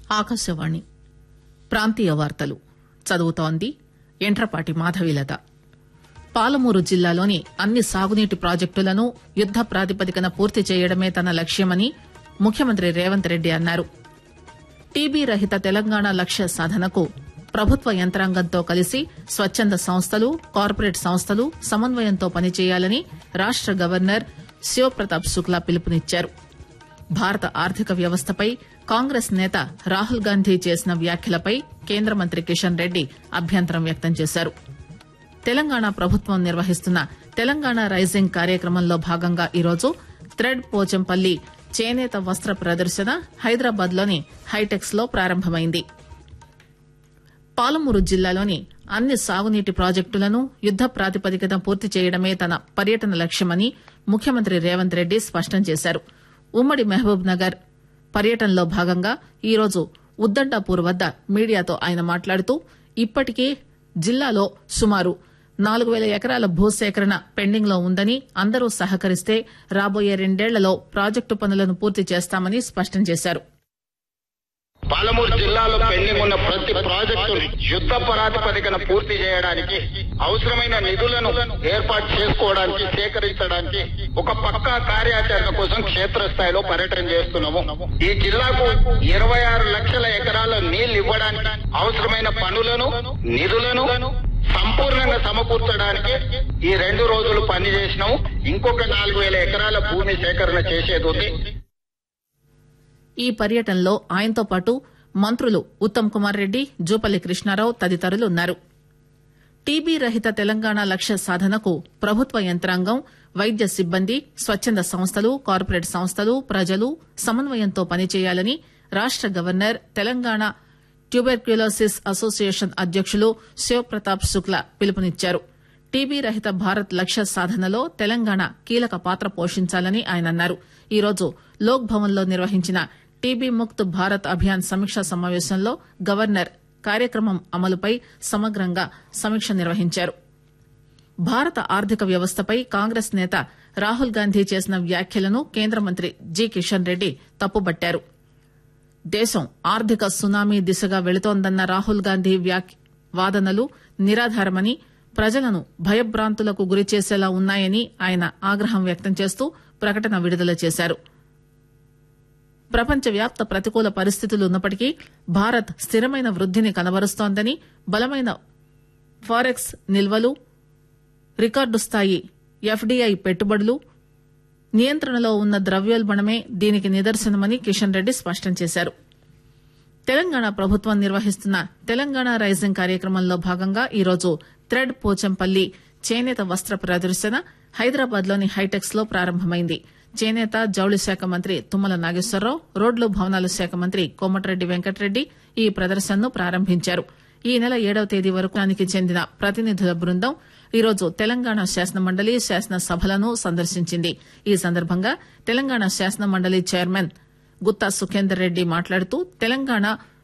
ఆకాశవాణి ప్రాంతీయ వార్తలు చదువుతోంది ఎంట్రపాటి మాధవీలత పాలమూరు జిల్లాలోని అన్ని సాగునీటి ప్రాజెక్టులను యుద్ద ప్రాతిపదికన పూర్తి చేయడమే తన లక్ష్యమని ముఖ్యమంత్రి రేవంత్ రెడ్డి అన్నారు టీబీ రహిత తెలంగాణ లక్ష్య సాధనకు ప్రభుత్వ యంత్రాంగంతో కలిసి స్వచ్చంద సంస్థలు కార్పొరేట్ సంస్థలు సమన్వయంతో పనిచేయాలని రాష్ట గవర్నర్ శివప్రతాప్ శుక్లా పిలుపునిచ్చారు భారత ఆర్థిక వ్యవస్థపై కాంగ్రెస్ నేత రాహుల్ గాంధీ చేసిన వ్యాఖ్యలపై కేంద్ర మంత్రి కిషన్ రెడ్డి అభ్యంతరం వ్యక్తం చేశారు తెలంగాణ ప్రభుత్వం నిర్వహిస్తున్న తెలంగాణ రైజింగ్ కార్యక్రమంలో భాగంగా ఈరోజు థ్రెడ్ పోచంపల్లి చేనేత వస్త్ర ప్రదర్శన హైదరాబాద్ లోని హైటెక్స్ లో ప్రారంభమైంది పాలమూరు జిల్లాలోని అన్ని సాగునీటి ప్రాజెక్టులను యుద్ద ప్రాతిపదికన పూర్తి చేయడమే తన పర్యటన లక్ష్యమని ముఖ్యమంత్రి రేవంత్ రెడ్డి స్పష్టం చేశారు ఉమ్మడి మహబూబ్ నగర్ పర్యటనలో భాగంగా ఈరోజు ఉద్దండాపూర్ వద్ద మీడియాతో ఆయన మాట్లాడుతూ ఇప్పటికే జిల్లాలో సుమారు నాలుగు పేల ఎకరాల భూసేకరణ పెండింగ్ లో ఉందని అందరూ సహకరిస్తే రాబోయే రెండేళ్లలో ప్రాజెక్టు పనులను పూర్తి చేస్తామని స్పష్టం చేశారు పాలమూరు జిల్లాలో పెండింగ్ ఉన్న ప్రతి ప్రాజెక్టును యుద్ధ ప్రాతిపదికన పూర్తి చేయడానికి అవసరమైన నిధులను ఏర్పాటు చేసుకోవడానికి సేకరించడానికి ఒక పక్కా కార్యాచరణ కోసం క్షేత్రస్థాయిలో పర్యటన చేస్తున్నాము ఈ జిల్లాకు ఇరవై ఆరు లక్షల ఎకరాల నీళ్లు ఇవ్వడానికి అవసరమైన పనులను నిధులను సంపూర్ణంగా సమకూర్చడానికి ఈ రెండు రోజులు పని చేసినాము ఇంకొక నాలుగు వేల ఎకరాల భూమి సేకరణ చేసేది ఉంది ఈ పర్యటనలో ఆయనతో పాటు మంత్రులు ఉత్తమ్ కుమార్ రెడ్డి జూపల్లి కృష్ణారావు తదితరులు ఉన్నారు టీబీ రహిత తెలంగాణ లక్ష్య సాధనకు ప్రభుత్వ యంత్రాంగం వైద్య సిబ్బంది స్వచ్చంద సంస్థలు కార్పొరేట్ సంస్థలు ప్రజలు సమన్వయంతో పనిచేయాలని రాష్ట గవర్నర్ తెలంగాణ ట్యూబెర్క్యులోసిస్ అసోసియేషన్ అధ్యకులు శివప్రతాప్ శుక్లా పిలుపునిచ్చారు టీబీ రహిత భారత్ లక్ష్య సాధనలో తెలంగాణ కీలక పాత్ర పోషించాలని ఆయన అన్నారు ఈరోజు లోక్ భవన్ లో నిర్వహించిన టీబీ ముక్త్ భారత్ అభియాన్ సమీక్షా సమావేశంలో గవర్నర్ కార్యక్రమం అమలుపై సమగ్రంగా సమీక్ష నిర్వహించారు భారత ఆర్థిక వ్యవస్థపై కాంగ్రెస్ నేత రాహుల్ గాంధీ చేసిన వ్యాఖ్యలను కేంద్ర మంత్రి జి కిషన్ రెడ్డి తప్పుబట్టారు దేశం ఆర్థిక సునామీ దిశగా వెళుతోందన్న రాహుల్ గాంధీ వాదనలు నిరాధారమని ప్రజలను భయభ్రాంతులకు గురిచేసేలా ఉన్నాయని ఆయన ఆగ్రహం వ్యక్తం చేస్తూ ప్రకటన విడుదల చేశారు ప్రపంచవ్యాప్త ప్రతికూల పరిస్థితులు ఉన్నప్పటికీ భారత్ స్థిరమైన వృద్దిని కనబరుస్తోందని బలమైన ఫారెక్స్ నిల్వలు రికార్డు స్థాయి ఎఫ్డీఐ పెట్టుబడులు నియంత్రణలో ఉన్న ద్రవ్యోల్బణమే దీనికి నిదర్శనమని కిషన్ రెడ్డి స్పష్టం చేశారు తెలంగాణ ప్రభుత్వం నిర్వహిస్తున్న తెలంగాణ రైజింగ్ కార్యక్రమంలో భాగంగా ఈరోజు థ్రెడ్ పోచంపల్లి చేనేత వస్త్ర ప్రదర్శన హైదరాబాద్ లోని హైటెక్స్ లో ప్రారంభమైంది చేనేత జౌళి శాఖ మంత్రి తుమ్మల నాగేశ్వరరావు రోడ్లు భవనాల శాఖ మంత్రి కోమటిరెడ్డి వెంకటరెడ్డి ఈ ప్రదర్శనను ప్రారంభించారు ఈ నెల ఏడవ తేదీ వరకు దానికి చెందిన ప్రతినిధుల బృందం ఈరోజు తెలంగాణ శాసన మండలి శాసన సభలను సందర్శించింది ఈ సందర్భంగా తెలంగాణ శాసన మండలి చైర్మన్ గుత్తా సుఖేందర్ రెడ్డి మాట్లాడుతూ తెలంగాణ